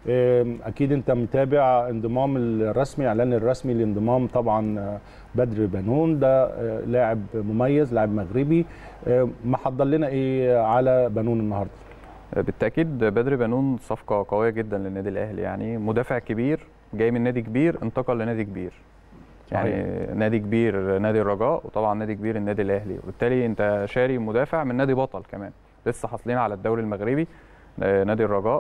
آم، اكيد انت متابع انضمام الرسمي اعلان الرسمي لانضمام طبعا آه، بدر بنون ده آه، لاعب مميز لاعب مغربي آه، محضر لنا ايه على بنون النهارده بالتاكيد بدر بنون صفقه قويه جدا للنادي الاهلي يعني مدافع كبير جاي من نادي كبير انتقل لنادي كبير يعني نادي كبير نادي الرجاء وطبعا نادي كبير النادي الاهلي وبالتالي انت شاري مدافع من نادي بطل كمان لسه حاصلين على الدوري المغربي آه، نادي الرجاء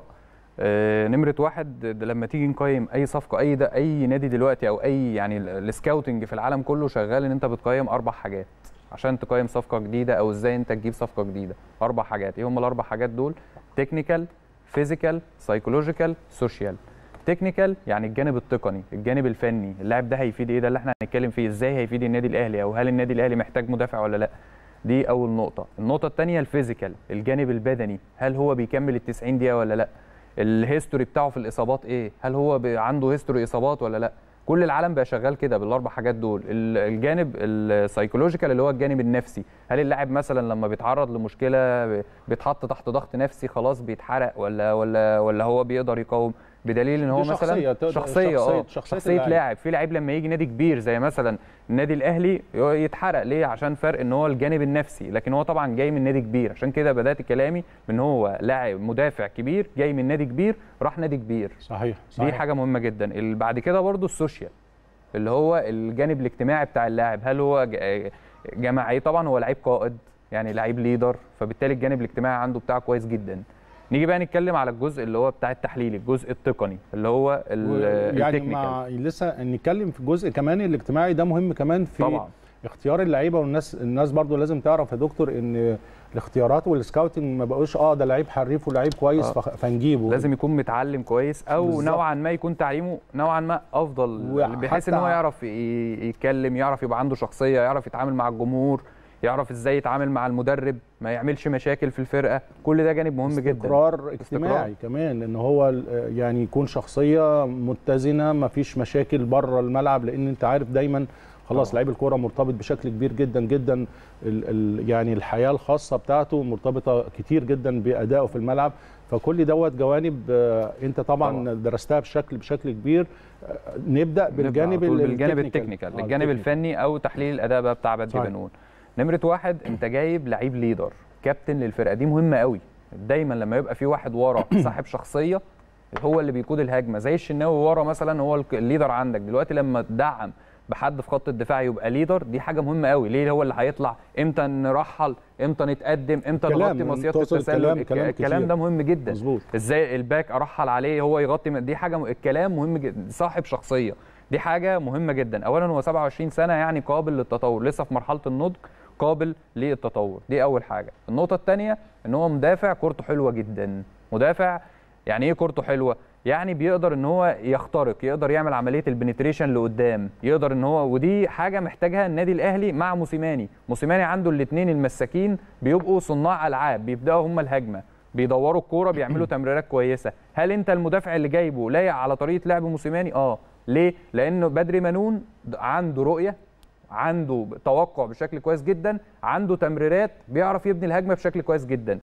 آه، نمره واحد ده لما تيجي نقيم اي صفقه اي ده اي نادي دلوقتي او اي يعني ال- السكاوتنج في العالم كله شغال ان انت بتقيم اربع حاجات عشان تقيم صفقه جديده او ازاي انت تجيب صفقه جديده اربع حاجات ايه هم الاربع حاجات دول تكنيكال فيزيكال سايكولوجيكال سوشيال تكنيكال يعني الجانب التقني الجانب الفني اللاعب ده هيفيد ايه ده اللي احنا هنتكلم فيه ازاي هيفيد النادي الاهلي او هل النادي الاهلي محتاج مدافع ولا لا دي اول نقطه النقطه الثانيه الفيزيكال الجانب البدني هل هو بيكمل ال 90 دقيقه ولا لا الهيستوري بتاعه في الاصابات ايه هل هو بي- عنده هيستوري اصابات ولا لا كل العالم بقى شغال كده بالاربع حاجات دول ال- الجانب السايكولوجيكال اللي هو الجانب النفسي هل اللاعب مثلا لما بيتعرض لمشكله ب- بيتحط تحت ضغط نفسي خلاص بيتحرق ولا ولا ولا هو بيقدر يقاوم بدليل ان هو دي مثلا شخصية، تقدر- شخصيه اه شخصية- شخصية شخصيه اللاعب. لاعب في لعيب لما يجي نادي كبير زي مثلا النادي الاهلي يتحرق ليه عشان فرق ان هو الجانب النفسي لكن هو طبعا جاي من نادي كبير عشان كده بدات كلامي من هو لاعب مدافع كبير جاي من نادي كبير راح نادي كبير صحيح, دي صحيح. حاجه مهمه جدا اللي بعد كده برضو السوشيال اللي هو الجانب الاجتماعي بتاع اللاعب هل هو ج- جماعي طبعا هو لعيب قائد يعني لعيب ليدر فبالتالي الجانب الاجتماعي عنده بتاعه كويس جدا نيجي بقى نتكلم على الجزء اللي هو بتاع التحليل الجزء التقني اللي هو ال- يعني التكنيكال مع لسه نتكلم في الجزء كمان الاجتماعي ده مهم كمان في طبعا اختيار اللعيبه والناس الناس برضو لازم تعرف يا دكتور ان الاختيارات والسكاوتنج ما بقوش اه ده لعيب حريف ولعيب كويس آه. فخ- فنجيبه لازم يكون متعلم كويس او بالظبط. نوعا ما يكون تعليمه نوعا ما افضل وحتى بحيث ان هو ع- يعرف ي- يتكلم يعرف يبقى عنده شخصيه يعرف يتعامل مع الجمهور يعرف ازاي يتعامل مع المدرب ما يعملش مشاكل في الفرقه كل ده جانب مهم جدا استقرار اجتماعي كمان ان هو ال- يعني يكون شخصيه متزنه ما فيش مشاكل بره الملعب لان انت عارف دايما خلاص طبعا. لعيب الكوره مرتبط بشكل كبير جدا جدا ال ال يعني الحياه الخاصه بتاعته مرتبطه كتير جدا بادائه في الملعب فكل دوت جوانب آه، انت طبعا, طبعا. درستها بشكل بشكل كبير آه، نبدا بالجانب نبدأ على طول ال- بالجانب التكنيكال. التكنيكال آه، الجانب التكنيكال. الفني او تحليل الاداء بقى بتاع بدري صحيح. بنون نمره واحد انت جايب لعيب ليدر كابتن للفرقه دي مهمه قوي دايما لما يبقى في واحد ورا صاحب شخصيه هو اللي بيقود الهجمه زي الشناوي ورا مثلا هو الك- الليدر عندك دلوقتي لما تدعم بحد في خط الدفاع يبقى ليدر دي حاجه مهمه قوي ليه هو اللي هيطلع امتى نرحل امتى نتقدم امتى كلام، نغطي مصيده توصل التسلل كلام- الك- كلام الكلام كتير. ده مهم جدا مظبوط ازاي الباك ارحل عليه هو يغطي م- دي حاجه م... الكلام مهم جدا صاحب شخصيه دي حاجه مهمه جدا اولا هو 27 سنه يعني قابل للتطور لسه في مرحله النضج قابل للتطور دي اول حاجه النقطه الثانيه ان هو مدافع كورته حلوه جدا مدافع يعني ايه كورته حلوه يعني بيقدر ان هو يخترق يقدر يعمل عمليه البنتريشن لقدام يقدر ان هو ودي حاجه محتاجها النادي الاهلي مع موسيماني موسيماني عنده الاثنين المساكين بيبقوا صناع العاب بيبداوا هم الهجمه بيدوروا الكوره بيعملوا تمريرات كويسه هل انت المدافع اللي جايبه لايق على طريقه لعب موسيماني اه ليه لانه بدري منون عنده رؤيه عنده توقع بشكل كويس جدا عنده تمريرات بيعرف يبني الهجمه بشكل كويس جدا